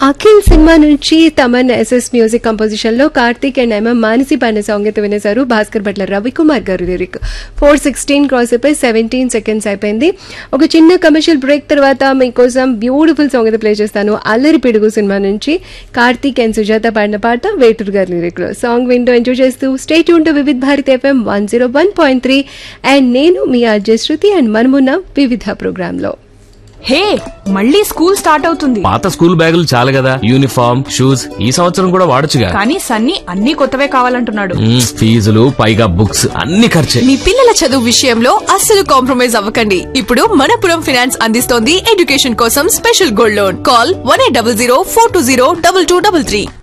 Akhil cinema నుంచి Thaman SS music composition లో Karthik and MM Manasi పాడిన సాంగ్ అయితే వినేశారు భాస్కర్ భట్ల రవికుమార్ గారు లిరిక్ ఫోర్ సిక్స్టీన్ క్రాస్ అయిపోయి సెవెంటీన్ సెకండ్స్ అయిపోయింది ఒక చిన్న కమర్షియల్ బ్రేక్ తర్వాత మీకోసం బ్యూటిఫుల్ సాంగ్ అయితే ప్లే చేస్తాను అల్లరి పిడుగు సినిమా నుంచి కార్తీక్ అండ్ సుజాత పాడిన పాట వేటూరు గారి లిరిక్ లో సాంగ్ వింటూ ఎంజాయ్ చేస్తూ స్టేట్ ఉంటూ Vividh Bharat FM one zero one point three and నేను మీ అర్జయ్ శృతి అండ్ మనమున్న వివిధ ప్రోగ్రామ్ లో హే మళ్ళీ స్కూల్ స్టార్ట్ అవుతుంది పాత స్కూల్ బ్యాగులు చాలు కదా యూనిఫామ్ షూస్ ఈ సంవత్సరం కూడా వాడొచ్చుగా కానీ సన్నీ అన్ని కొత్తవే కావాలంటున్నాడు మ్మ్, ఫీజులు పైగా బుక్స్ అన్ని ఖర్చే మీ పిల్లల చదువు విషయంలో అస్సలు కాంప్రమైజ్ అవ్వకండి ఇప్పుడు మనపురం ఫినాన్స్ అందిస్తోంది ఎడ్యుకేషన్ కోసం special gold loan call one eight double zero four two zero double two double three